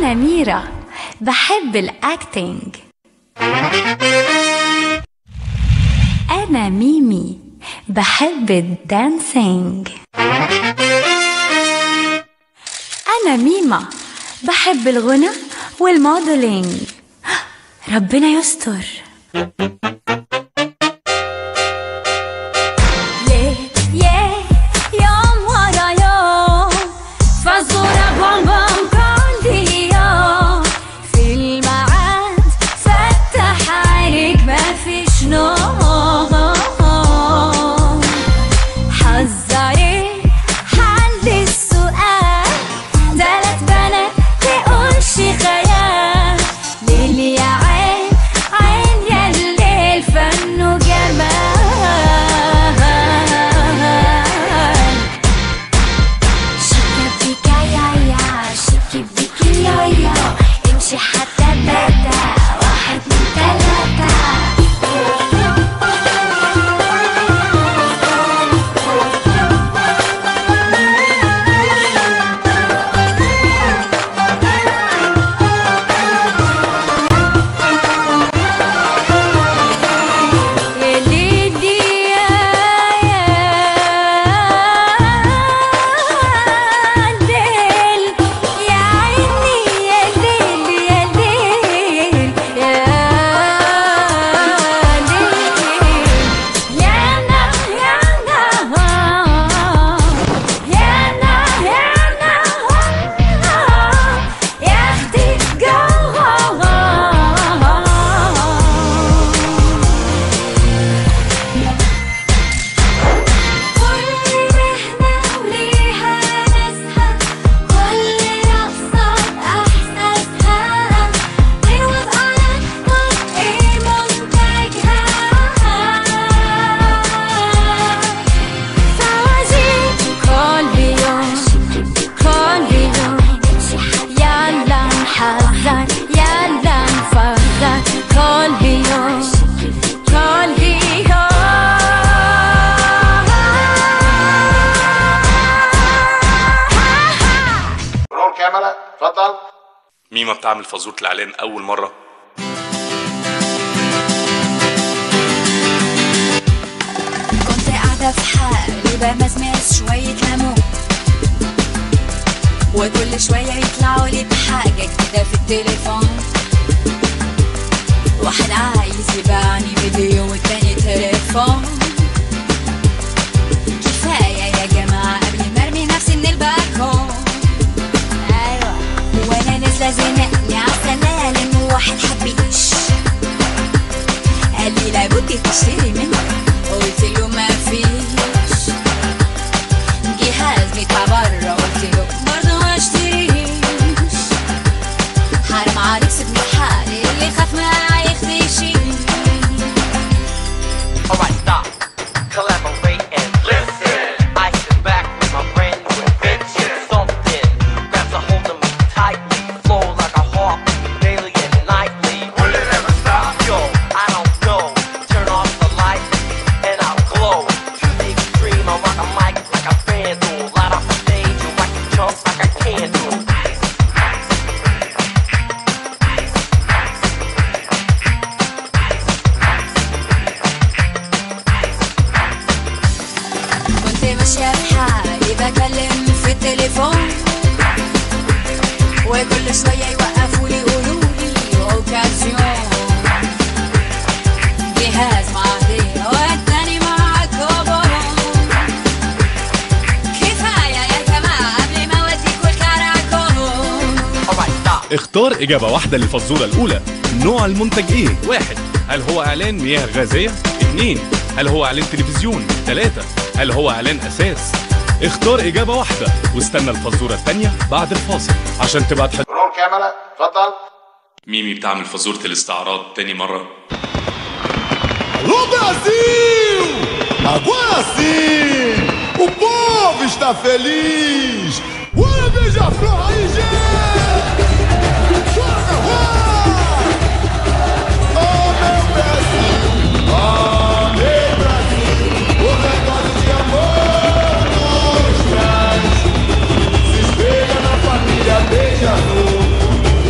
أنا ميرا بحب الأكتينج أنا ميمي بحب الدانسينج أنا ميمة بحب الغنى والموديلينج ربنا يستر ليه يه يوم ورا يوم فزورة بوم بوم كل يوم في الميعاد فتح عينيك مفيش نوم حذري حل السؤال تلات بنات تقولش خيال ليل يا عين عين يا الليل فن وجمال شيكي بيكا يا يا شيكي بيكي يا يا امشي حتى تاتا واحد من تلاتة يا ليدي يا يا ليل يا عيني يا ليل يا ليل يا ليل يا نا يا نا يا نا يا نا يا اختي الجوهر كل مهنة وليها ناسها كل رقصة بإحساسها الوضع نقط إيه منتجها فوازير كل يوم كل يوم يلا نحذر يلا نفكر كل يوم كل يوم رول كاميرا اتفضل ميمة بتعمل فازورة الإعلان أول مرة كنت قاعدة في حالي بمزمز شوية ليمون وكل شوية يطلعوا لي بحاجة جديدة في التليفون واحد عايز يبيعني فيديو والتاني تليفون كفاية يا جماعة قبل ما ارمي نفسي من البلكون ايوه وانا نازلة زنقني عالسلالم وواحد حب يقش قال لي لابد تشتري منه قلت له ما فيش جهاز بيطلع بره قلت له برضه ما اشتريش حرام عليك سيبني حالي اللي خاف ما يختشي Alright, stop. Collaborate and listen. I sit back with my brand new invention. Something grabs a hold of me tightly. Flow like a hawk, daily and nightly. Will it ever stop? Yo, I don't know. Turn off the light and I'll glow. To the extreme, I rock a mic like a vandal. Light off the stage and whack the chumps like a candle. كنت ماشية بحالي بكلم في التليفون وكل شوية يوقفوا لي يقولوا لي اوكازيون جهاز مع هدية والتاني مع كوبون كفاية يا جماعة قبل ما اوديكوا الكراكون Alright, stop. اختار إجابة واحدة للفزورة الأولى نوع المنتج إيه؟ واحد هل هو إعلان مياه غازية؟ اتنين هل هو إعلان تلفزيون؟ تلاتة هل هو إعلان أساس؟ اختار إجابة واحدة واستنى الفزورة التانية بعد الفاصل عشان تبقى تحل رول كاميرا اتفضل ميمي بتعمل فزورة الاستعراض تاني مرة Alô Brasil! Agora sim! O povo está feliz! Bora beija-flor aí, gente! Joga, vai! Oh, meu Brasil! Oh, meu Brasil! O negócio de amor nos traz Se espelha na família beija-flor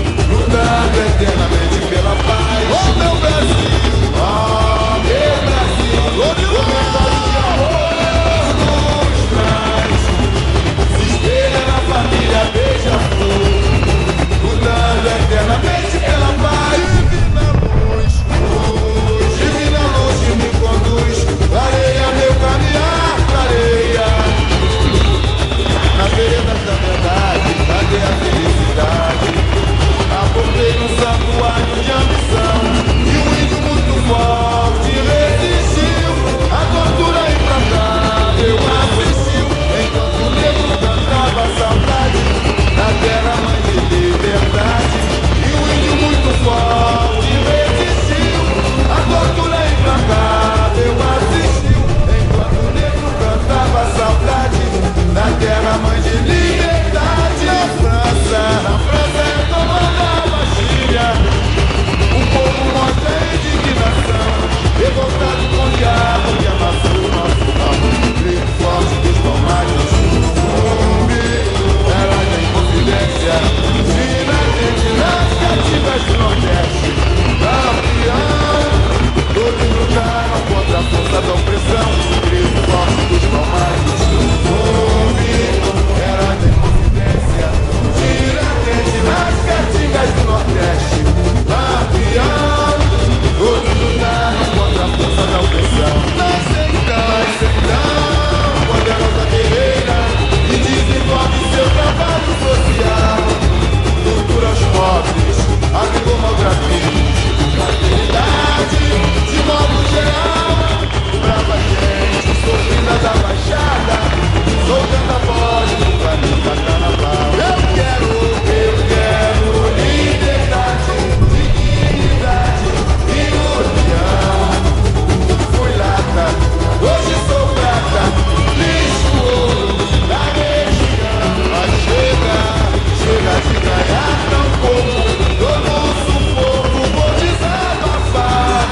da verdade, cadê a felicidade? Acordei num santuário de ambição E um índio muito forte resistiu A tortura implantável assistiu Enquanto o negro cantava a saudade Da terra mãe de liberdade E um índio muito forte resistiu A tortura implantável assistiu Enquanto o negro cantava a saudade Da terra mãe de liberdade Na França, na França comandava a Síria O povo mostra indignação Revoltado com o diabo que amassou o nosso ramo Grito forte dos tomates Zumbi, era de inconfidência China, gente nas cativas do Nordeste Campeão Todos lutaram contra a força da opressão Grito forte dos tomates Zumbi, era de inconfidência China, gente nas cativas do Nordeste Campeão Todos lutaram contra a força da opressão Nasce então, nasce então Poderosa guerreira E desenvolve seu trabalho social Tortura aos pobres Abrigou maltrapilhos Fraternidade De modo geral Brava gente Sorrindo da baixada Soltando a voz do planeta carnaval Eu quero, eu quero Liberdade Dignidade E união Fui lata Hoje sou prata Lixo ouro Da região Mas chega Chega de ganhar tão pouco Todo sufoco Vou desabafar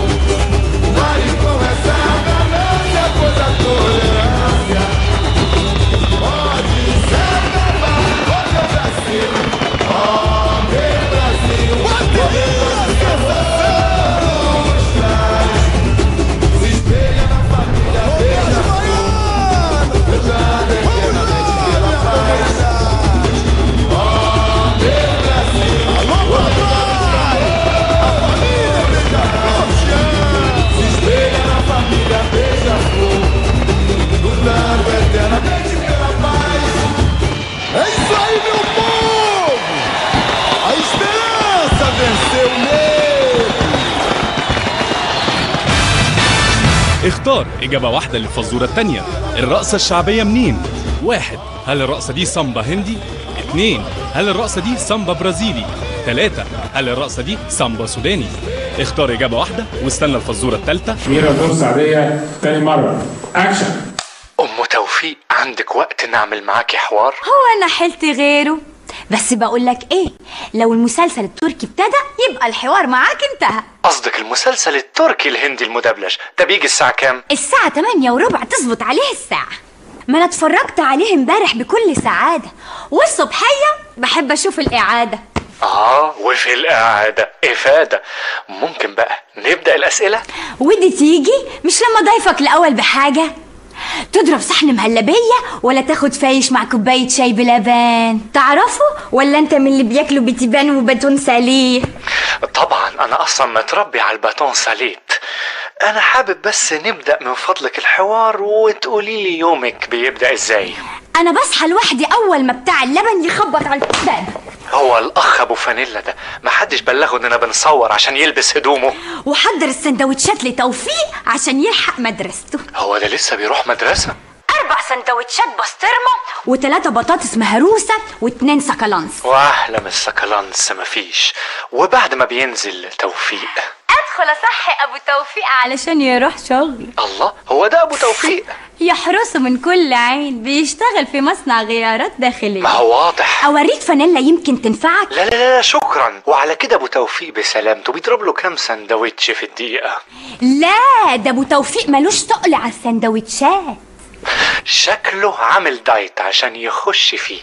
Maricão essa ganância Coisa tolerância Pode se acabar Olha o Brasil Ó meu Brasil Se espelha na família Beija-flor Beijada eternamente pela paz Ó meu Brasil Se espelha na família Beija-flor Lutando eternamente pela paz É isso aí, meu povo! A esperança venceu o medo! اختار إجابة واحدة للفزورة التانية الرقصة الشعبية منين؟ واحد هل الرقصة دي سامبا هندي؟ اتنين هل الرقصة دي سامبا برازيلي؟ تلاتة هل الرقصة دي سامبا سوداني؟ اختار إجابة واحدة واستنى الفزورة التالتة ميرا دور سعدية تاني مرة أكشن أم توفيق عندك وقت نعمل معاكي حوار؟ هو انا حلت غيره بس بقول لك ايه لو المسلسل التركي ابتدى يبقى الحوار معاك انتهى قصدك المسلسل التركي الهندي المدبلج ده بيجي الساعة كام؟ الساعة 8 وربع تظبط عليه الساعة ما انا اتفرجت عليه امبارح بكل سعادة والصبحية بحب اشوف الإعادة آه وفي القعدة إفادة ممكن بقى نبدأ الأسئلة؟ ودي تيجي مش لما ضيفك الأول بحاجة تضرب صحن مهلبية ولا تاخد فايش مع كوباية شاي بلبان تعرفه ولا انت من اللي بياكلوا بتيبان وباتون ساليه طبعا أنا أصلا متربي على الباتون ساليت أنا حابب بس نبدأ من فضلك الحوار وتقولي لي يومك بيبدأ إزاي انا بصحى لوحدي اول ما بتاع اللبن يخبط على الباب هو الأخ أبو فانيلا ده محدش بلغه إننا بنصور عشان يلبس هدومه وحضر السندوتشات لتوفيق عشان يلحق مدرسته هو ده لسه بيروح مدرسة اربع سندوتشات بسطرمة وثلاثة بطاطس مهروسة واتنين سكالانس واحلى من السكالانس مفيش وبعد ما بينزل توفيق ادخل اصحي ابو توفيق علشان يروح شغل الله هو ده ابو توفيق يحرسه من كل عين بيشتغل في مصنع غيارات داخلية ما هو واضح اوريك فانيلا يمكن تنفعك لا لا لا شكرا وعلى كده ابو توفيق بسلامته بيضرب له كام سندوتش في الدقيقة لا ده ابو توفيق ملوش تقل على السندوتشات شكله عامل دايت عشان يخش فيه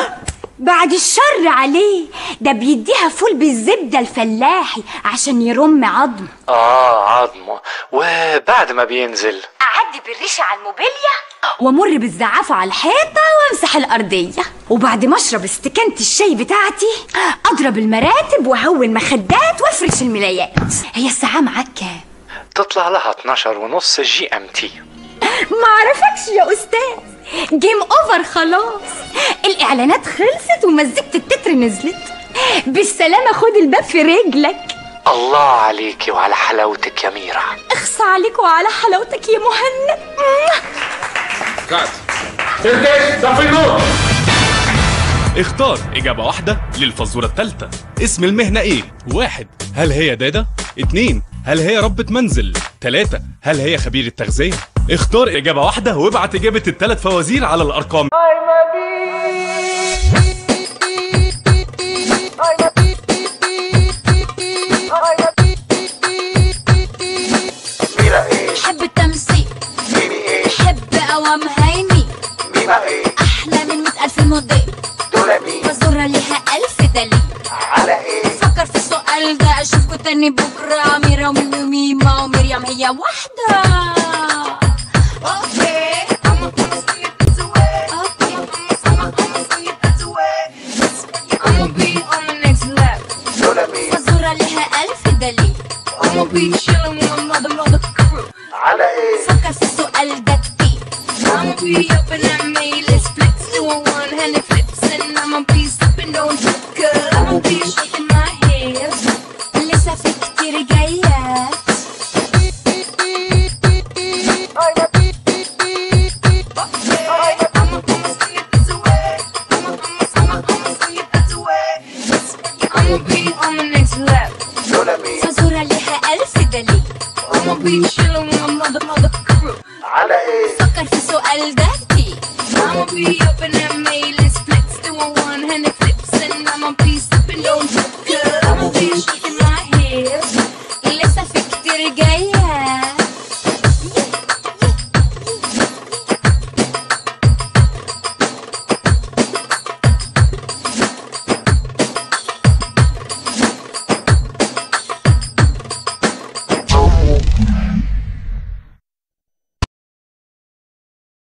بعد الشر عليه ده بيديها فول بالزبدة الفلاحي عشان يرم عظم اه عظمه وبعد ما بينزل أعدي بالريشة على الموبيليا وامر بالزعافة على الحيطة وامسح الأرضية وبعد ما اشرب استكانة الشاي بتاعتي اضرب المراتب واهوي المخدات وافرش الملايات هي الساعة معاك كام؟ تطلع لها 12 ونص جي ام تي ما عرفكش يا أستاذ جيم اوفر خلاص الاعلانات خلصت ومزيكة التتر نزلت بالسلامة خد الباب في رجلك الله عليكي وعلى حلاوتك يا ميرا اخصى عليك وعلى حلاوتك يا مهند كات تركيش صفي النور اختار إجابة واحدة للفزورة الثالثة اسم المهنة إيه؟ واحد هل هي دادة؟ اتنين هل هي ربة منزل؟ تلاتة هل هي خبيرة تغذية؟ اختار إجابة واحدة وابعت إجابة الثلاث فوازير على الأرقام ميرا ايش حب التمثيل ميمي ايش حب قوام هيني ميما ايش احلى من مئة الف موديل دول مين فزورة ليها الف دليل على ايه فكر في السؤال ده اشوفكوا تاني بكره ميرا وميمي وميما ومريم هي واحدة اوكي I'ma swing it this way. Okay. I'ma swing it this way. I'ma be on the next level. دول مين فزورة ليها ألف دليل I'ma be chillin' with another mother crew على ايه فكر في السؤال ده كتير I'ma be up in that Mayless flex Doing one-handed flips And I'ma be sipping on good I'ma be shaking my hips لسه في كتير جايات I'ma swing it this way. I'ma swing it this way. I'ma be on the next level دول مين فزورة ليها ألف دليل I'ma be chillin' with another mother crew على ايه فكر في السؤال ده كتير I'ma be